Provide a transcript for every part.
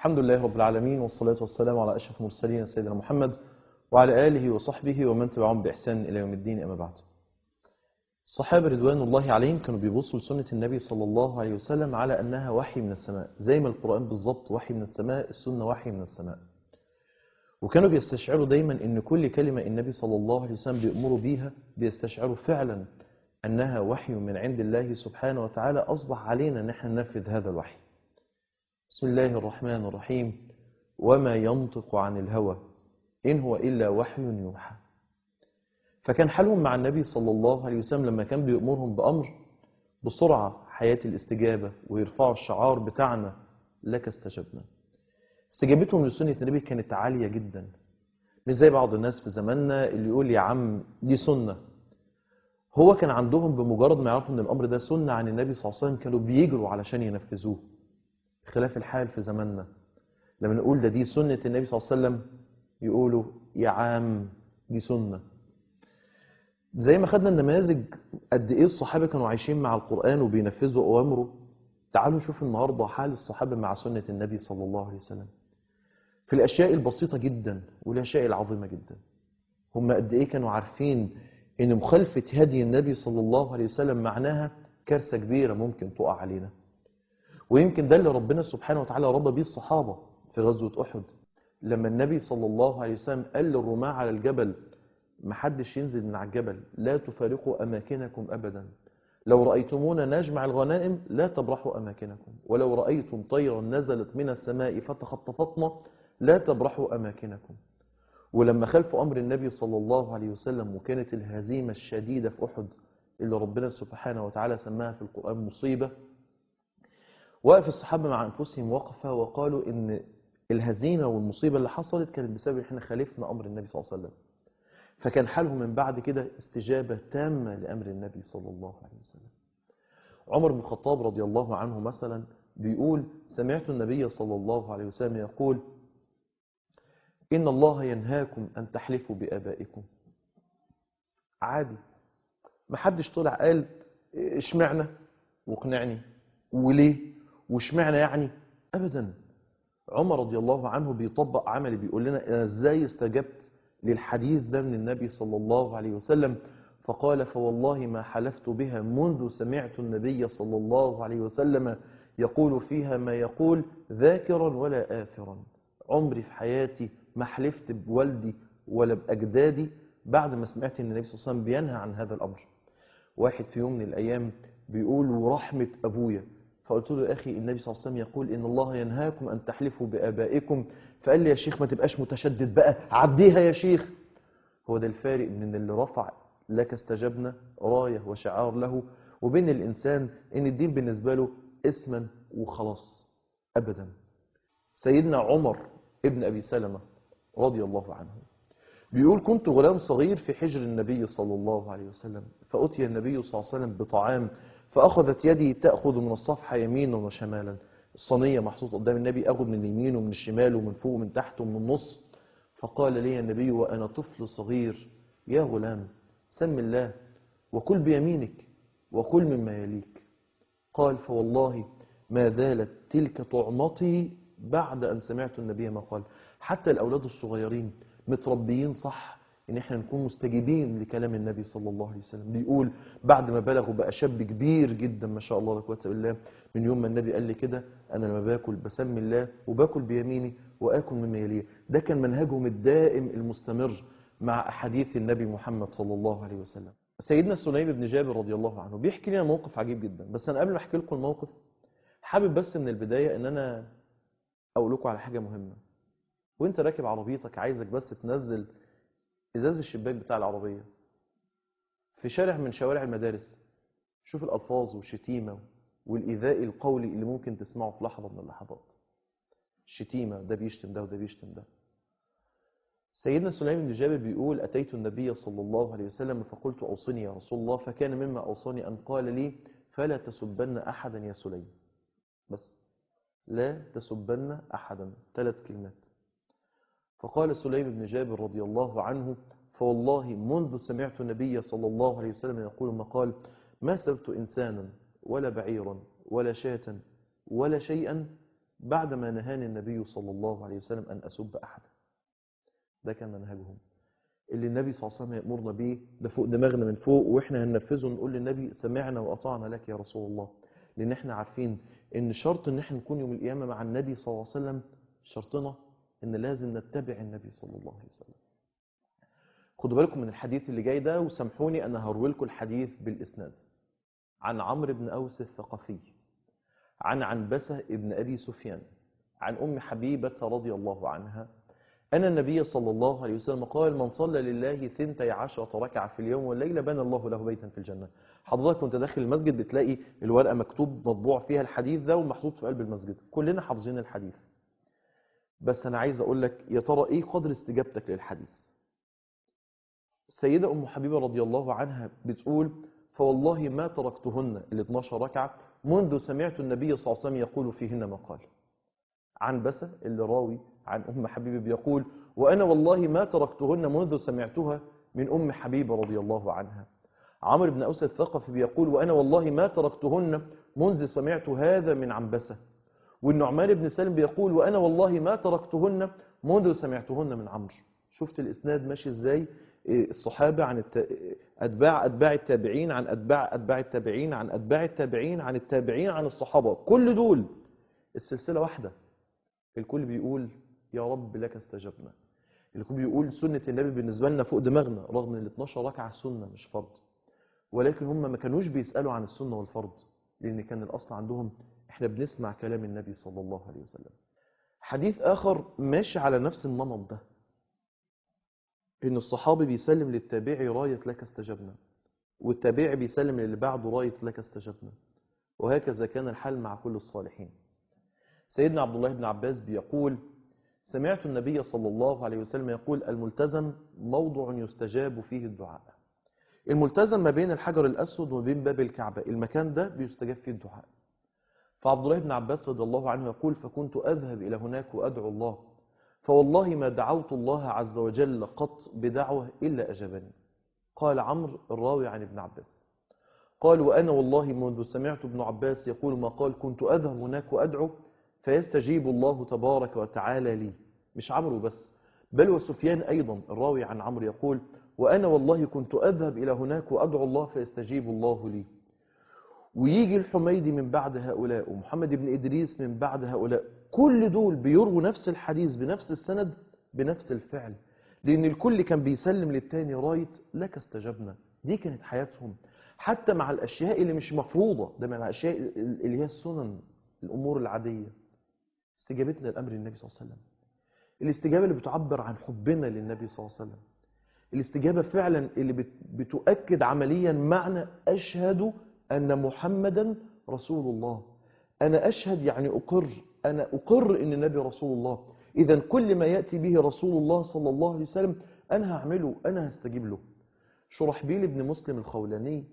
الحمد لله رب العالمين والصلاة والسلام على أشرف المرسلين سيدنا محمد وعلى آله وصحبه ومن تبعهم بإحسان إلى يوم الدين أما بعد الصحابة رضوان الله عليهم كانوا بيبصوا لسنة النبي صلى الله عليه وسلم على أنها وحي من السماء زي ما القرآن بالظبط وحي من السماء السنة وحي من السماء وكانوا بيستشعروا دايما أن كل كلمة النبي صلى الله عليه وسلم بيأمروا بيها بيستشعروا فعلا أنها وحي من عند الله سبحانه وتعالى أصبح علينا أن احنا ننفذ هذا الوحي بسم الله الرحمن الرحيم وما ينطق عن الهوى إن هو إلا وحي يوحى فكان حالهم مع النبي صلى الله عليه وسلم لما كان بيأمرهم بأمر بسرعة حياة الاستجابة ويرفعوا الشعار بتاعنا لك استجبنا استجابتهم لسنة النبي كانت عالية جدا مش زي بعض الناس في زماننا اللي يقول يا عم دي سنة هو كان عندهم بمجرد ما يعرفوا ان الامر ده سنة عن النبي صلى الله عليه وسلم كانوا بيجروا علشان ينفذوه خلاف الحال في زماننا لما نقول ده دي سنة النبي صلى الله عليه وسلم يقولوا يا عام دي سنة زي ما خدنا النماذج قد ايه الصحابة كانوا عايشين مع القرآن وبينفذوا أوامره تعالوا نشوف النهاردة حال الصحابة مع سنة النبي صلى الله عليه وسلم في الأشياء البسيطة جدا والأشياء العظيمة جدا هم قد ايه كانوا عارفين ان مخالفة هدي النبي صلى الله عليه وسلم معناها كارثة كبيرة ممكن تقع علينا ويمكن ده اللي ربنا سبحانه وتعالى ربى بيه الصحابة في غزوة أحد لما النبي صلى الله عليه وسلم قال للرماة على الجبل محدش ينزل من على الجبل لا تفارقوا أماكنكم أبدا لو رأيتمونا نجمع الغنائم لا تبرحوا أماكنكم ولو رأيتم طيرا نزلت من السماء فتخطفتنا لا تبرحوا أماكنكم ولما خلفوا أمر النبي صلى الله عليه وسلم وكانت الهزيمة الشديدة في أحد اللي ربنا سبحانه وتعالى سماها في القرآن مصيبة وقف الصحابة مع أنفسهم وقفة وقالوا إن الهزيمة والمصيبة اللي حصلت كانت بسبب إحنا خالفنا أمر النبي صلى الله عليه وسلم فكان حالهم من بعد كده استجابة تامة لأمر النبي صلى الله عليه وسلم عمر بن الخطاب رضي الله عنه مثلا بيقول سمعت النبي صلى الله عليه وسلم يقول إن الله ينهاكم أن تحلفوا بآبائكم عادي محدش طلع قال اشمعنا واقنعني وليه واشمعنا يعني أبدا عمر رضي الله عنه بيطبق عملي بيقول لنا أنا ازاي استجبت للحديث ده من النبي صلى الله عليه وسلم فقال فوالله ما حلفت بها منذ سمعت النبي صلى الله عليه وسلم يقول فيها ما يقول ذاكرا ولا آثرا عمري في حياتي ما حلفت بوالدي ولا بأجدادي بعد ما سمعت ان النبي صلى الله عليه وسلم بينهى عن هذا الأمر واحد في يوم من الأيام بيقول ورحمة أبويا فقلت له يا أخي النبي صلى الله عليه وسلم يقول إن الله ينهاكم أن تحلفوا بآبائكم فقال لي يا شيخ ما تبقاش متشدد بقى عديها يا شيخ هو ده الفارق من اللي رفع لك استجبنا راية وشعار له وبين الإنسان إن الدين بالنسبة له اسما وخلاص أبدا سيدنا عمر ابن أبي سلمة رضي الله عنه بيقول كنت غلام صغير في حجر النبي صلى الله عليه وسلم فأتي النبي صلى الله عليه وسلم بطعام فأخذت يدي تأخذ من الصفحة يمينا وشمالا الصينية محطوطة قدام النبي أخذ من اليمين ومن الشمال ومن فوق ومن تحت ومن النص فقال لي النبي وأنا طفل صغير يا غلام سم الله وكل بيمينك وكل مما يليك قال فوالله ما زالت تلك طعمتي بعد أن سمعت النبي ما قال حتى الأولاد الصغيرين متربيين صح ان احنا نكون مستجيبين لكلام النبي صلى الله عليه وسلم بيقول بعد ما بلغوا بقى شاب كبير جدا ما شاء الله لا قوه الا بالله من يوم ما النبي قال لي كده انا لما باكل بسمي الله وباكل بيميني واكل مما يليه ده كان منهجهم الدائم المستمر مع احاديث النبي محمد صلى الله عليه وسلم سيدنا سليم بن جابر رضي الله عنه بيحكي لنا موقف عجيب جدا بس انا قبل ما احكي لكم الموقف حابب بس من البدايه ان انا اقول لكم على حاجه مهمه وانت راكب عربيتك عايزك بس تنزل ازاز الشباك بتاع العربية في شارع من شوارع المدارس شوف الألفاظ والشتيمة والإيذاء القولي اللي ممكن تسمعه في لحظة من اللحظات الشتيمة ده بيشتم ده وده بيشتم ده سيدنا سليم بن جابر بيقول أتيت النبي صلى الله عليه وسلم فقلت أوصني يا رسول الله فكان مما أوصاني أن قال لي فلا تسبن أحدا يا سليم بس لا تسبن أحدا ثلاث كلمات فقال سليم بن جابر رضي الله عنه فوالله منذ سمعت النبي صلى الله عليه وسلم يقول ما قال ما سبت إنسانا ولا بعيرا ولا شاة ولا شيئا بعدما نهاني النبي صلى الله عليه وسلم أن أسب أحدا ده كان منهجهم اللي النبي صلى الله عليه وسلم يأمرنا بيه ده فوق دماغنا من فوق وإحنا هننفذه ونقول للنبي سمعنا وأطعنا لك يا رسول الله لأن إحنا عارفين إن شرط إن إحنا نكون يوم القيامة مع النبي صلى الله عليه وسلم شرطنا إن لازم نتبع النبي صلى الله عليه وسلم خدوا بالكم من الحديث اللي جاي ده وسامحوني أنا هروي لكم الحديث بالإسناد عن عمرو بن أوس الثقفي عن عنبسة ابن أبي سفيان عن أم حبيبة رضي الله عنها أن النبي صلى الله عليه وسلم قال من صلى لله ثنتي عشرة ركعة في اليوم والليلة بنى الله له بيتا في الجنة حضرتك وانت داخل المسجد بتلاقي الورقة مكتوب مطبوع فيها الحديث ده ومحطوط في قلب المسجد كلنا حافظين الحديث بس أنا عايز أقول لك يا ترى إيه قدر استجابتك للحديث السيدة أم حبيبة رضي الله عنها بتقول فوالله ما تركتهن ال 12 ركعة منذ سمعت النبي صلى الله عليه وسلم يقول فيهن ما قال عن بسة اللي راوي عن أم حبيبة بيقول وأنا والله ما تركتهن منذ سمعتها من أم حبيبة رضي الله عنها عمرو بن أوس الثقفي بيقول وأنا والله ما تركتهن منذ سمعت هذا من عنبسة والنعمان بن سالم بيقول وأنا والله ما تركتهن منذ سمعتهن من عمرو شفت الإسناد ماشي إزاي الصحابة عن الت... أتباع أتباع التابعين عن أتباع أتباع التابعين عن أتباع التابعين عن التابعين عن الصحابة كل دول السلسلة واحدة الكل بيقول يا رب لك استجبنا الكل بيقول سنة النبي بالنسبة لنا فوق دماغنا رغم ان ال 12 ركعة سنة مش فرض ولكن هم ما كانوش بيسألوا عن السنة والفرض لأن كان الأصل عندهم احنا بنسمع كلام النبي صلى الله عليه وسلم حديث آخر ماشي على نفس النمط ده ان الصحابي بيسلم للتابعي راية لك استجبنا والتابعي بيسلم للي بعده راية لك استجبنا وهكذا كان الحال مع كل الصالحين سيدنا عبد الله بن عباس بيقول سمعت النبي صلى الله عليه وسلم يقول الملتزم موضع يستجاب فيه الدعاء الملتزم ما بين الحجر الأسود وما بين باب الكعبة المكان ده بيستجاب فيه الدعاء فعبد الله بن عباس رضي الله عنه يقول فكنت أذهب إلى هناك وأدعو الله فوالله ما دعوت الله عز وجل قط بدعوة إلا أجابني قال عمرو الراوي عن ابن عباس قال وأنا والله منذ سمعت ابن عباس يقول ما قال كنت أذهب هناك وأدعو فيستجيب الله تبارك وتعالى لي مش عمرو بس بل وسفيان أيضا الراوي عن عمرو يقول وأنا والله كنت أذهب إلى هناك وأدعو الله فيستجيب الله لي ويجي الحميدي من بعد هؤلاء ومحمد بن إدريس من بعد هؤلاء كل دول بيروا نفس الحديث بنفس السند بنفس الفعل لأن الكل كان بيسلم للتاني راية لك استجبنا دي كانت حياتهم حتى مع الأشياء اللي مش مفروضة ده مع الأشياء اللي هي السنن الأمور العادية استجابتنا لأمر النبي صلى الله عليه وسلم الاستجابة اللي بتعبر عن حبنا للنبي صلى الله عليه وسلم الاستجابة فعلا اللي بت- بتؤكد عمليا معنى أشهد أن محمدا رسول الله أنا أشهد يعني أقر أنا أقر أن النبي رسول الله إذا كل ما يأتي به رسول الله صلى الله عليه وسلم أنا هعمله أنا هستجيب له شرحبيل بن مسلم الخولاني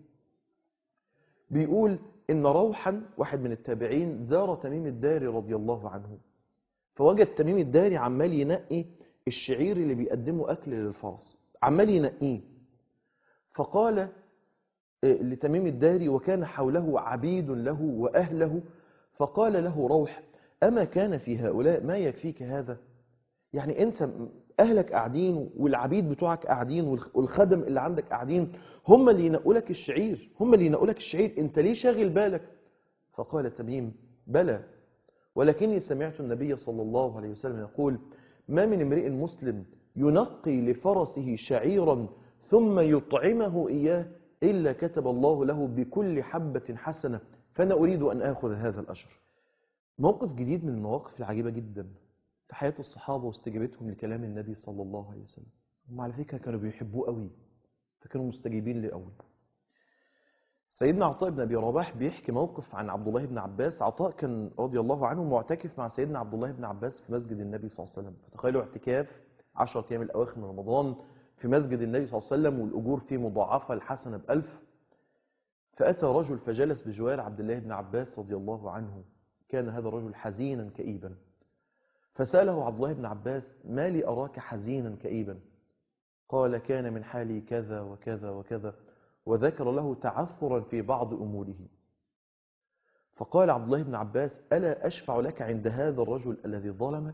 بيقول إن روحا واحد من التابعين زار تميم الداري رضي الله عنه فوجد تميم الداري عمال ينقي الشعير اللي بيقدمه أكل للفرس عمال ينقيه فقال آه، لتميم الداري وكان حوله عبيد له وأهله فقال له روح أما كان في هؤلاء ما يكفيك هذا يعني أنت م- أهلك قاعدين والعبيد بتوعك قاعدين والخ- والخدم اللي عندك قاعدين هم اللي ينقوا لك الشعير هم اللي ينقوا لك الشعير أنت ليه شاغل بالك فقال تميم بلى ولكني سمعت النبي صلى الله عليه وسلم يقول ما من امرئ مسلم ينقي لفرسه شعيرا ثم يطعمه إياه إلا كتب الله له بكل حبة حسنة فأنا أريد أن آخذ هذا الأجر موقف جديد من المواقف العجيبة جدا في حياة الصحابة واستجابتهم لكلام النبي صلى الله عليه وسلم هم على فكرة كانوا بيحبوه قوي فكانوا مستجيبين له قوي سيدنا عطاء بن أبي رباح بيحكي موقف عن عبد الله بن عباس عطاء كان رضي الله عنه معتكف مع سيدنا عبد الله بن عباس في مسجد النبي صلى الله عليه وسلم فتخيلوا اعتكاف 10 أيام الأواخر من رمضان في مسجد النبي صلى الله عليه وسلم والأجور فيه مضاعفة الحسنة بألف فأتى رجل فجلس بجوار عبد الله بن عباس رضي الله عنه كان هذا الرجل حزينا كئيبا فسأله عبد الله بن عباس ما لي أراك حزينا كئيبا قال كان من حالي كذا وكذا وكذا وذكر له تعثرا في بعض أموره فقال عبد الله بن عباس ألا أشفع لك عند هذا الرجل الذي ظلمك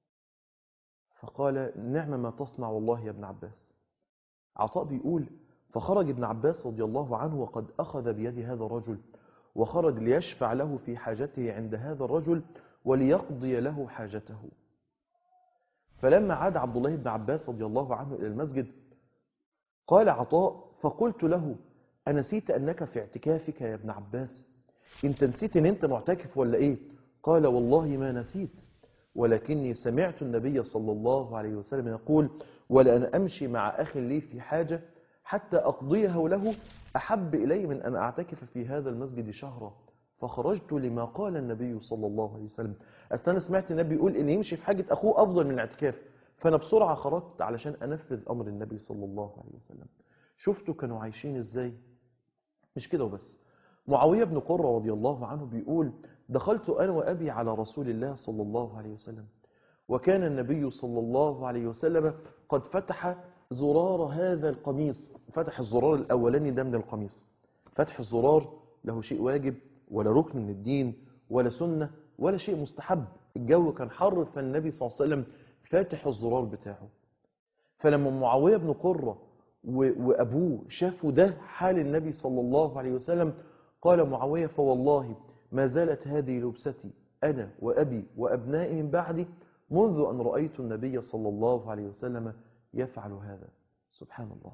فقال نعم ما تصنع والله يا ابن عباس عطاء بيقول فخرج ابن عباس رضي الله عنه وقد أخذ بيد هذا الرجل وخرج ليشفع له في حاجته عند هذا الرجل وليقضي له حاجته فلما عاد عبد الله بن عباس رضي الله عنه إلى المسجد قال عطاء فقلت له أنسيت أنك في اعتكافك يا ابن عباس انت نسيت ان انت معتكف ولا ايه قال والله ما نسيت ولكني سمعت النبي صلى الله عليه وسلم يقول ولأن أمشي مع أخ لي في حاجة حتى أقضيه له أحب إلي من أن أعتكف في هذا المسجد شهرا فخرجت لما قال النبي صلى الله عليه وسلم أصل أنا سمعت النبي يقول إن يمشي في حاجة أخوه أفضل من الاعتكاف فأنا بسرعة خرجت علشان أنفذ أمر النبي صلى الله عليه وسلم شفتوا كانوا عايشين إزاي مش كده وبس معاوية بن قرة رضي الله عنه بيقول دخلت أنا وأبي على رسول الله صلى الله عليه وسلم وكان النبي صلى الله عليه وسلم قد فتح زرار هذا القميص فتح الزرار الأولاني ده من القميص فتح الزرار له شيء واجب ولا ركن من الدين ولا سنة ولا شيء مستحب الجو كان حر فالنبي صلى الله عليه وسلم فاتح الزرار بتاعه فلما معاوية بن قرة وأبوه شافوا ده حال النبي صلى الله عليه وسلم قال معاوية فوالله ما زالت هذه لبستي أنا وأبي وأبنائي من بعدي منذ أن رأيت النبي صلى الله عليه وسلم يفعل هذا سبحان الله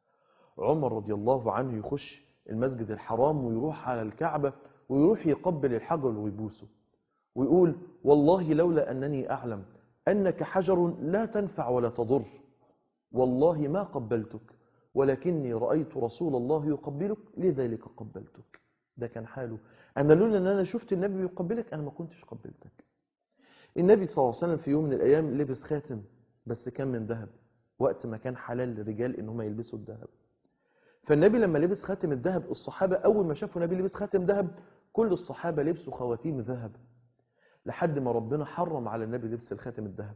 عمر رضي الله عنه يخش المسجد الحرام ويروح على الكعبة ويروح يقبل الحجر ويبوسه ويقول والله لولا أنني أعلم أنك حجر لا تنفع ولا تضر والله ما قبلتك ولكني رأيت رسول الله يقبلك لذلك قبلتك ده كان حاله أنا لولا أن أنا شفت النبي يقبلك أنا ما كنتش قبلتك النبي صلى الله عليه وسلم في يوم من الأيام لبس خاتم بس كان من ذهب وقت ما كان حلال للرجال إن هم يلبسوا الذهب فالنبي لما لبس خاتم الذهب الصحابة أول ما شافوا النبي لبس خاتم ذهب كل الصحابة لبسوا خواتيم ذهب لحد ما ربنا حرم على النبي لبس الخاتم الذهب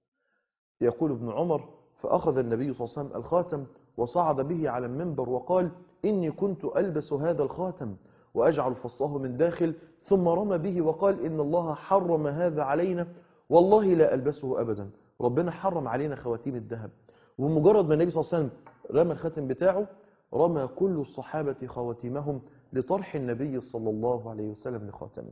يقول ابن عمر فأخذ النبي صلى الله عليه وسلم الخاتم وصعد به على المنبر وقال إني كنت ألبس هذا الخاتم وأجعل فصه من داخل ثم رمى به وقال إن الله حرم هذا علينا والله لا ألبسه أبدا ربنا حرم علينا خواتيم الذهب ومجرد ما النبي صلى الله عليه وسلم رمى الخاتم بتاعه رمى كل الصحابة خواتيمهم لطرح النبي صلى الله عليه وسلم لخاتمه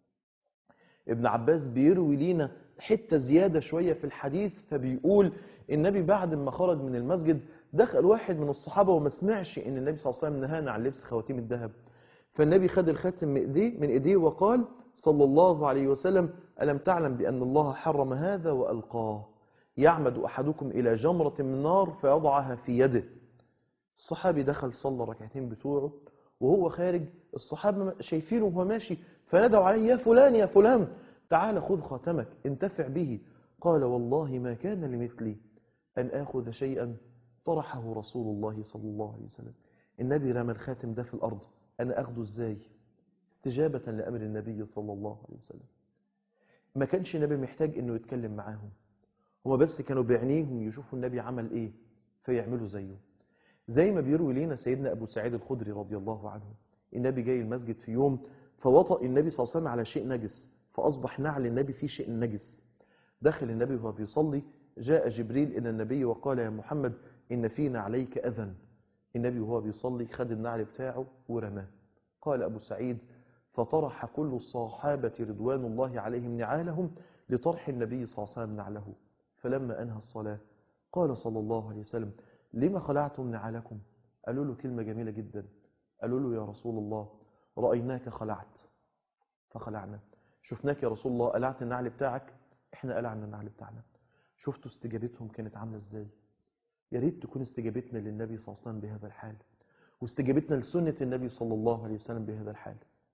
ابن عباس بيروي لينا حتة زيادة شوية في الحديث فبيقول النبي بعد ما خرج من المسجد دخل واحد من الصحابة وما سمعش ان النبي صلى الله عليه وسلم نهانا عن لبس خواتيم الذهب فالنبي خد الخاتم من ايديه من ايديه وقال صلى الله عليه وسلم ألم تعلم بأن الله حرم هذا وألقاه يعمد أحدكم إلى جمرة من نار فيضعها في يده الصحابي دخل صلى ركعتين بتوعه وهو خارج الصحابة شايفينه وهو ماشي فندعوا عليه يا فلان يا فلان تعال خذ خاتمك انتفع به قال والله ما كان لمثلي أن آخذ شيئا طرحه رسول الله صلى الله عليه وسلم النبي رمى الخاتم ده في الأرض أنا أخده إزاي استجابة لأمر النبي صلى الله عليه وسلم ما كانش النبي محتاج أنه يتكلم معاهم هما بس كانوا بعينيهم يشوفوا النبي عمل إيه فيعملوا زيه زي ما بيروي لنا سيدنا أبو سعيد الخدري رضي الله عنه النبي جاي المسجد في يوم فوطأ النبي صلى الله عليه وسلم على شيء نجس فأصبح نعل النبي فيه شيء نجس دخل النبي وهو بيصلي جاء جبريل إلى النبي وقال يا محمد إن فينا عليك أذى النبي وهو بيصلي خد النعل بتاعه ورماه قال أبو سعيد فطرح كل الصحابة رضوان الله عليهم نعالهم لطرح النبي صلى الله عليه وسلم نعله فلما أنهى الصلاة قال صلى الله عليه وسلم لما خلعتم نعالكم قالوا له كلمة جميلة جدا قالوا له يا رسول الله رأيناك خلعت فخلعنا شفناك يا رسول الله قلعت النعل بتاعك احنا قلعنا النعل بتاعنا شفتوا استجابتهم كانت عاملة ازاي يا ريت تكون استجابتنا للنبي صلى الله عليه وسلم بهذا الحال واستجابتنا لسنة النبي صلى الله عليه وسلم بهذا الحال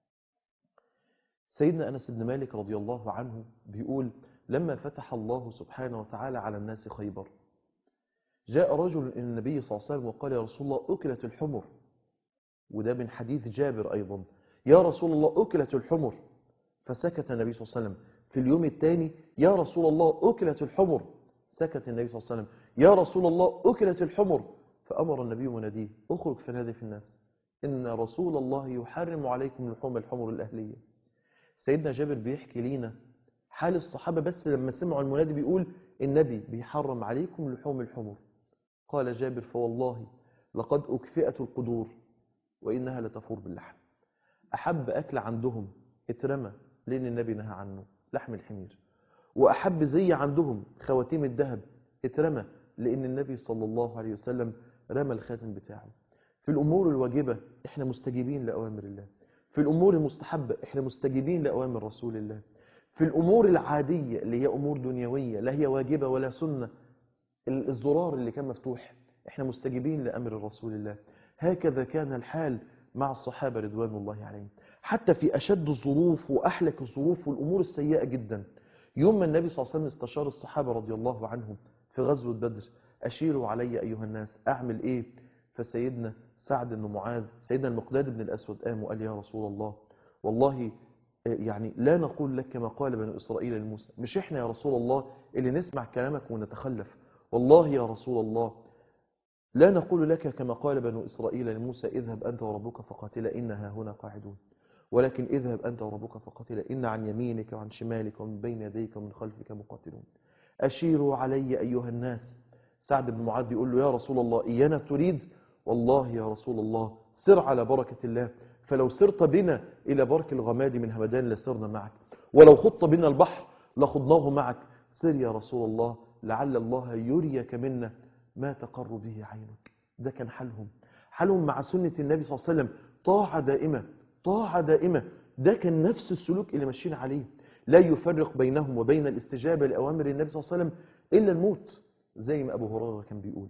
سيدنا أنس بن مالك رضي الله عنه بيقول لما فتح الله سبحانه وتعالى على الناس خيبر جاء رجل إلى النبي صلى الله عليه وسلم وقال يا رسول الله أكلت الحمر وده من حديث جابر أيضا يا رسول الله أكلت الحمر فسكت النبي صلى الله عليه وسلم في اليوم الثاني يا رسول الله أكلت الحمر سكت النبي صلى الله عليه وسلم يا رسول الله أكلت الحمر فأمر النبي مناديه اخرج فنادي في الناس إن رسول الله يحرم عليكم لحوم الحمر الأهلية سيدنا جابر بيحكي لينا حال الصحابة بس لما سمعوا المنادي بيقول النبي بيحرم عليكم لحوم الحمر قال جابر فوالله لقد أكفئت القدور وإنها لتفور باللحم أحب أكل عندهم اترمى لأن النبي نهى عنه لحم الحمير وأحب زي عندهم خواتيم الذهب اترمى لأن النبي صلى الله عليه وسلم رمى الخاتم بتاعه في الأمور الواجبة إحنا مستجيبين لأوامر الله في الأمور المستحبة إحنا مستجيبين لأوامر رسول الله في الأمور العادية اللي هي أمور دنيوية لا هي واجبة ولا سنة الزرار اللي كان مفتوح إحنا مستجيبين لأمر رسول الله هكذا كان الحال مع الصحابة رضوان الله عليهم حتى في أشد الظروف وأحلك الظروف والأمور السيئة جدا يوم ما النبي صلى الله عليه وسلم استشار الصحابة رضي الله عنهم في غزوة بدر أشيروا علي أيها الناس أعمل إيه فسيدنا سعد بن معاذ سيدنا المقداد بن الأسود قام وقال يا رسول الله والله يعني لا نقول لك كما قال بنو إسرائيل لموسى مش إحنا يا رسول الله اللي نسمع كلامك ونتخلف والله يا رسول الله لا نقول لك كما قال بنو إسرائيل لموسى اذهب أنت وربك فقاتلا إنها هنا قاعدون ولكن اذهب أنت وربك فقاتلا إن عن يمينك وعن شمالك ومن بين يديك ومن خلفك مقاتلون أشيروا علي أيها الناس سعد بن معاذ يقول له يا رسول الله إيانا تريد والله يا رسول الله سر على بركة الله فلو سرت بنا إلى برك الغماد من همدان لسرنا معك ولو خط بنا البحر لخضناه معك سر يا رسول الله لعل الله يريك منا ما تقر به عينك ده كان حالهم حالهم مع سنة النبي صلى الله عليه وسلم طاعة دائمة طاعة دائمة ده كان نفس السلوك اللي ماشيين عليه لا يفرق بينهم وبين الاستجابة لأوامر النبي صلى الله عليه وسلم إلا الموت زي ما أبو هريرة كان بيقول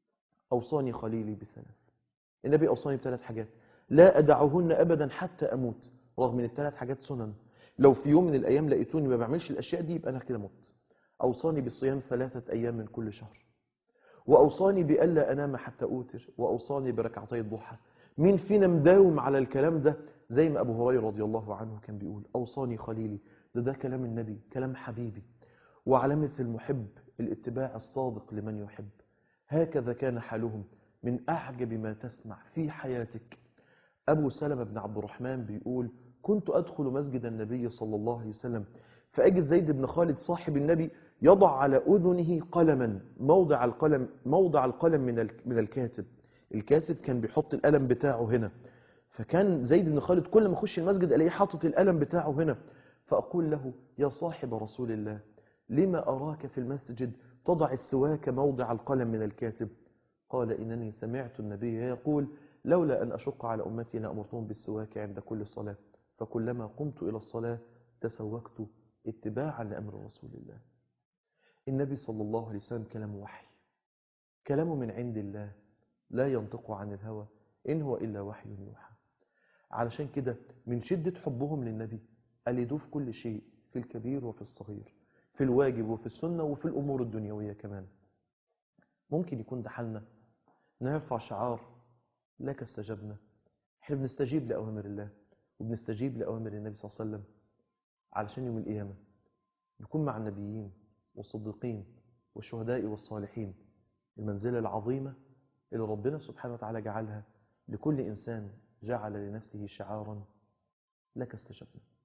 أوصاني خليلي بثلاث النبي أوصاني بثلاث حاجات لا أدعهن أبدا حتى أموت رغم من الثلاث حاجات سنن لو في يوم من الأيام لقيتوني ما بعملش الأشياء دي يبقى أنا كده مت أوصاني بالصيام ثلاثة أيام من كل شهر وأوصاني بألا أنام حتى أوتر وأوصاني بركعتي الضحى مين فينا مداوم على الكلام ده زي ما أبو هريرة رضي الله عنه كان بيقول أوصاني خليلي ده ده كلام النبي كلام حبيبي وعلامة المحب الاتباع الصادق لمن يحب هكذا كان حالهم من أعجب ما تسمع في حياتك أبو سلمة بن عبد الرحمن بيقول كنت أدخل مسجد النبي صلى الله عليه وسلم فأجد زيد بن خالد صاحب النبي يضع على أذنه قلما موضع القلم موضع القلم من من الكاتب الكاتب كان بيحط القلم بتاعه هنا فكان زيد بن خالد كل ما اخش المسجد الاقيه حاطط القلم بتاعه هنا فأقول له يا صاحب رسول الله لما أراك في المسجد تضع السواك موضع القلم من الكاتب قال إنني سمعت النبي يقول لولا أن أشق على أمتي لأمرتهم بالسواك عند كل صلاة فكلما قمت إلى الصلاة تسوكت اتباعا لأمر رسول الله النبي صلى الله عليه وسلم كلام وحي كلامه من عند الله لا ينطق عن الهوى إن هو إلا وحي يوحى علشان كده من شدة حبهم للنبي ألدوه في كل شيء في الكبير وفي الصغير في الواجب وفي السنة وفي الأمور الدنيوية كمان ممكن يكون ده حالنا نرفع شعار لك استجبنا احنا بنستجيب لأوامر الله وبنستجيب لأوامر النبي صلى الله عليه وسلم علشان يوم القيامة نكون مع النبيين والصديقين والشهداء والصالحين المنزلة العظيمة اللي ربنا سبحانه وتعالى جعلها لكل إنسان جعل لنفسه شعارا لك استجبنا